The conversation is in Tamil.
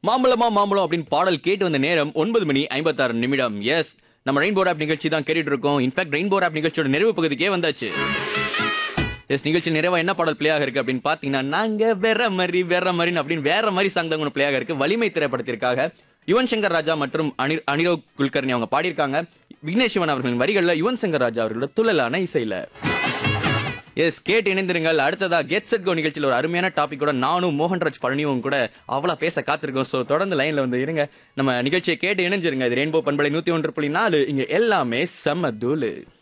மாம்பழமா மாம்பழம் அப்படின்னு பாடல் கேட்டு வந்த நேரம் ஒன்பது மணி ஐம்பத்தாறு நிமிடம் எஸ் நம்ம ரெயின்போ ஆப் நிகழ்ச்சி தான் கேட்டுட்டு இருக்கோம் இன்ஃபேக்ட் ரெயின்போ ஆப் நிகழ்ச்சியோட நிறைவு பகுதிக்கே வந்தாச்சு எஸ் நிகழ்ச்சி நிறைவா என்ன பாடல் பிளே ஆக இருக்கு அப்படின்னு பாத்தீங்கன்னா நாங்க வேற மாதிரி வேற மாதிரி அப்படின்னு வேற மாதிரி சாங் தான் பிளே ஆக இருக்கு வலிமை திரைப்படத்திற்காக யுவன் சங்கர் ராஜா மற்றும் அனி அனிரோக் குல்கர்னி அவங்க பாடியிருக்காங்க விக்னேஷ் சிவன் அவர்களின் வரிகள்ல யுவன் சங்கர் ராஜா அவர்களோட துள்ளலான இசையில எஸ் கேட்டு இணைந்திருங்கள் அடுத்ததா கெட் செட் கோ நிகழ்ச்சியில் ஒரு அருமையான டாபிக்கோட நானும் மோகன்ராஜ் பழனியும் கூட அவ்வளோ பேச காத்திருக்கோம் ஸோ தொடர்ந்து லைன்ல வந்து இருங்க நம்ம நிகழ்ச்சியை கேட்டு இணைஞ்சிருங்க இது ரெயின்போ பண்பலை நூத்தி ஒன்று புள்ளி நாலு இங்க எல்லாமே செம்ம தூளு